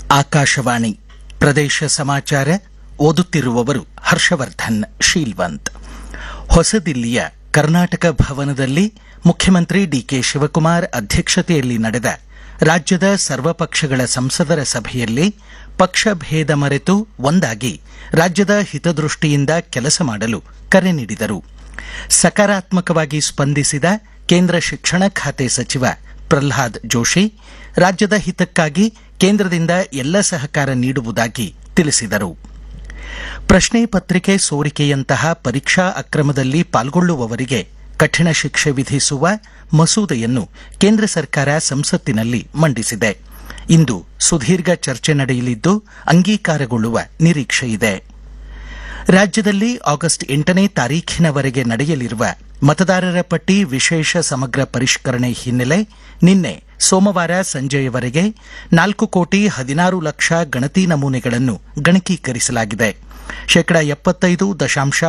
ಆಕಾಶವಾಣಿ ಪ್ರದೇಶ ಸಮಾಚಾರ ಓದುತ್ತಿರುವವರು ಹರ್ಷವರ್ಧನ್ ಶೀಲ್ವಂತ್ ಹೊಸದಿಲ್ಲಿಯ ಕರ್ನಾಟಕ ಭವನದಲ್ಲಿ ಮುಖ್ಯಮಂತ್ರಿ ಡಿಕೆ ಶಿವಕುಮಾರ್ ಅಧ್ಯಕ್ಷತೆಯಲ್ಲಿ ನಡೆದ ರಾಜ್ಯದ ಸರ್ವಪಕ್ಷಗಳ ಸಂಸದರ ಸಭೆಯಲ್ಲಿ ಪಕ್ಷ ಭೇದ ಮರೆತು ಒಂದಾಗಿ ರಾಜ್ಯದ ಹಿತದೃಷ್ಟಿಯಿಂದ ಕೆಲಸ ಮಾಡಲು ಕರೆ ನೀಡಿದರು ಸಕಾರಾತ್ಮಕವಾಗಿ ಸ್ಪಂದಿಸಿದ ಕೇಂದ್ರ ಶಿಕ್ಷಣ ಖಾತೆ ಸಚಿವ ಪ್ರಹ್ಲಾದ್ ಜೋಶಿ ರಾಜ್ಯದ ಹಿತಕ್ಕಾಗಿ ಕೇಂದ್ರದಿಂದ ಎಲ್ಲ ಸಹಕಾರ ನೀಡುವುದಾಗಿ ತಿಳಿಸಿದರು ಪ್ರಶ್ನೆ ಪತ್ರಿಕೆ ಸೋರಿಕೆಯಂತಹ ಪರೀಕ್ಷಾ ಅಕ್ರಮದಲ್ಲಿ ಪಾಲ್ಗೊಳ್ಳುವವರಿಗೆ ಕಠಿಣ ಶಿಕ್ಷೆ ವಿಧಿಸುವ ಮಸೂದೆಯನ್ನು ಕೇಂದ್ರ ಸರ್ಕಾರ ಸಂಸತ್ತಿನಲ್ಲಿ ಮಂಡಿಸಿದೆ ಇಂದು ಸುದೀರ್ಘ ಚರ್ಚೆ ನಡೆಯಲಿದ್ದು ಅಂಗೀಕಾರಗೊಳ್ಳುವ ನಿರೀಕ್ಷೆಯಿದೆ ರಾಜ್ಯದಲ್ಲಿ ಆಗಸ್ಟ್ ಎಂಟನೇ ತಾರೀಖಿನವರೆಗೆ ನಡೆಯಲಿರುವ ಮತದಾರರ ಪಟ್ಟಿ ವಿಶೇಷ ಸಮಗ್ರ ಪರಿಷ್ಕರಣೆ ಹಿನ್ನೆಲೆ ನಿನ್ನೆ ಸೋಮವಾರ ಸಂಜೆಯವರೆಗೆ ನಾಲ್ಕು ಕೋಟಿ ಹದಿನಾರು ಲಕ್ಷ ಗಣತಿ ನಮೂನೆಗಳನ್ನು ಗಣಕೀಕರಿಸಲಾಗಿದೆ ಶೇಕಡ ಎಪ್ಪತ್ತೈದು ದಶಾಂಶ